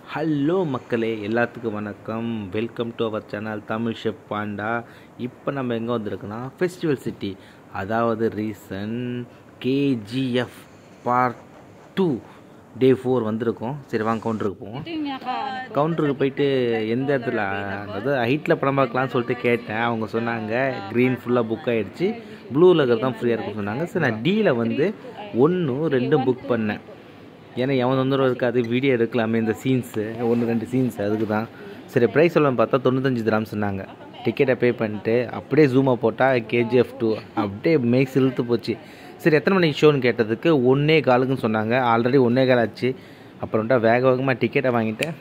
hello மக்களே எல்லாத்துக்கும் வணக்கம் welcome to our channel Tamil chef panda இப்போ நம்ம எங்கே வந்திருக்கோன்னா ஃபெஸ்டிவல் சிட்டி அதாவது reason KGF part two day four வந்திருக்கோம் சரி வாங்க கவுண்டருக்கு போவோம் கவுண்டருக்கு போயிட்டு எந்த இடத்துல அதாவது ஹைட்டில் படம் பார்க்கலாம்னு சொல்லிட்டு கேட்டேன் அவங்க சொன்னாங்க க்ரீன் ஃபுல்லாக புக் ஆகிடுச்சு ப்ளூவில் இருக்கிறது தான் ஃப்ரீயாக இருக்குன்னு சொன்னாங்க சரி நான் டீயில் வந்து ஒன்றும் ரெண்டும் புக் பண்ணேன் ஏன்னா எவன் தொந்தரவு இருக்காது வீடியோ எடுக்கலாமே இந்த சீன்ஸு ஒன்று ரெண்டு சீன்ஸ் அதுக்கு தான் சரி ப்ரைஸ் சொல்லணும் பார்த்தா தொண்ணூத்தஞ்சு திராம் சொன்னாங்க டிக்கெட்டை பே பண்ணிட்டு அப்படியே ஜூமை போட்டால் கேஜிஎஃப் டூ அப்படியே மேக்ஸ் இழுத்து போச்சு சரி எத்தனை மணிக்கு ஷோன்னு கேட்டதுக்கு ஒன்றே காலுக்குன்னு சொன்னாங்க ஆல்ரெடி ஒன்றே கால் ஆச்சு அப்புறம்ட்டா வேக வேகமாக டிக்கெட்டை வாங்கிட்டேன்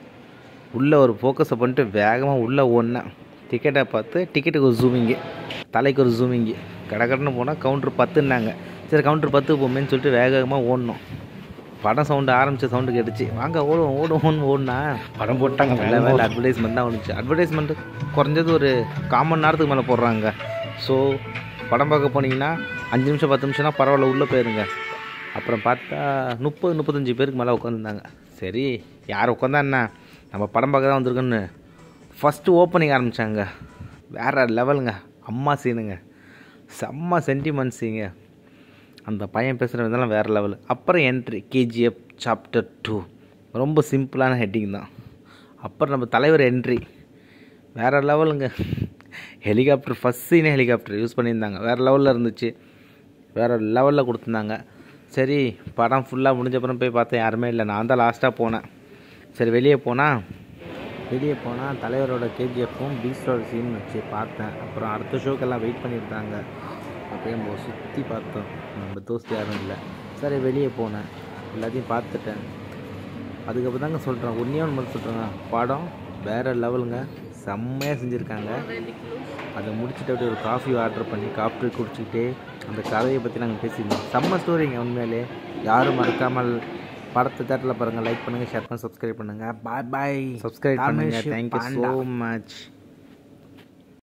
உள்ளே ஒரு ஃபோக்கஸை பண்ணிட்டு வேகமாக உள்ளே ஓடினேன் டிக்கெட்டை பார்த்து டிக்கெட்டுக்கு ஒரு ஜூமிங்கு தலைக்கு ஒரு ஜூமிங்கு கடை கடைன்னு போனால் கவுண்ட்ரு பத்துன்னாங்க சரி கவுண்ட்ரு பத்து போமேன்னு சொல்லிட்டு வேக வேகமாக ஓடணும் படம் சவுண்டு ஆரம்பித்த சவுண்டு கேட்டுச்சு வாங்க ஓடும் ஓடுவோம்னு ஓடுனா படம் போட்டாங்க நல்ல வேலை அட்வர்டைஸ்மெண்ட் தான் வந்துச்சு அட்வர்டைஸ்மெண்ட் குறைஞ்சது ஒரு காமன் நேரத்துக்கு மேலே போடுறாங்க ஸோ படம் பார்க்க போனீங்கன்னா அஞ்சு நிமிஷம் பத்து நிமிஷம்னா பரவாயில்ல உள்ளே போயிருங்க அப்புறம் பார்த்தா முப்பது முப்பத்தஞ்சு பேருக்கு மேலே உட்காந்துருந்தாங்க சரி யார் உட்காந்தா என்ன நம்ம படம் பார்க்க தான் வந்திருக்கோன்னு ஃபஸ்ட்டு ஓப்பனிங் ஆரம்பித்தாங்க வேறு லெவலுங்க அம்மா சீனுங்க செம்ம சென்டிமெண்ட்ஸுங்க அந்த பையன் பேசுகிற விதெல்லாம் வேறு லெவல் அப்புறம் என்ட்ரி கேஜிஎஃப் சாப்டர் டூ ரொம்ப சிம்பிளான ஹெட்டிங் தான் அப்புறம் நம்ம தலைவர் என்ட்ரி வேறு லெவலுங்க ஹெலிகாப்டர் ஃபஸ்ட் சீனே ஹெலிகாப்டர் யூஸ் பண்ணியிருந்தாங்க வேறு லெவலில் இருந்துச்சு வேறு லெவலில் கொடுத்துருந்தாங்க சரி படம் ஃபுல்லாக முடிஞ்ச அப்புறம் போய் பார்த்தேன் யாருமே இல்லை நான் தான் லாஸ்ட்டாக போனேன் சரி வெளியே போனால் வெளியே போனால் தலைவரோட கேஜிஎஃப்பும் பீஸ்டோட சீன் வச்சு பார்த்தேன் அப்புறம் அடுத்த ஷோக்கெல்லாம் வெயிட் பண்ணியிருந்தாங்க அப்படியே நம்ம சுற்றி பார்த்தோம் நம்ம தோஸ்து யாரும் இல்லை சரி வெளியே போனேன் எல்லாத்தையும் பார்த்துட்டேன் அதுக்கப்புறம் தாங்க சொல்கிறேன் ஒன்றே ஒன்று மட்டும் சொல்கிறேங்க படம் வேறு லெவலுங்க செம்மையாக செஞ்சுருக்காங்க அதை முடிச்சுட்டு அப்படியே ஒரு காஃபி ஆர்டர் பண்ணி காஃபி குடிச்சிக்கிட்டே அந்த கதையை பற்றி நாங்கள் பேசியிருந்தோம் செம்ம ஸ்டோரிங்க உண்மையிலே யாரும் மறக்காமல் படத்தை தேட்டரில் பாருங்கள் லைக் பண்ணுங்கள் ஷேர் பண்ணி சப்ஸ்கிரைப் பண்ணுங்கள் பாய் பாய் சப்ஸ்கிரைப் பண்ணுங்கள் தேங்க்யூ ஸோ மச்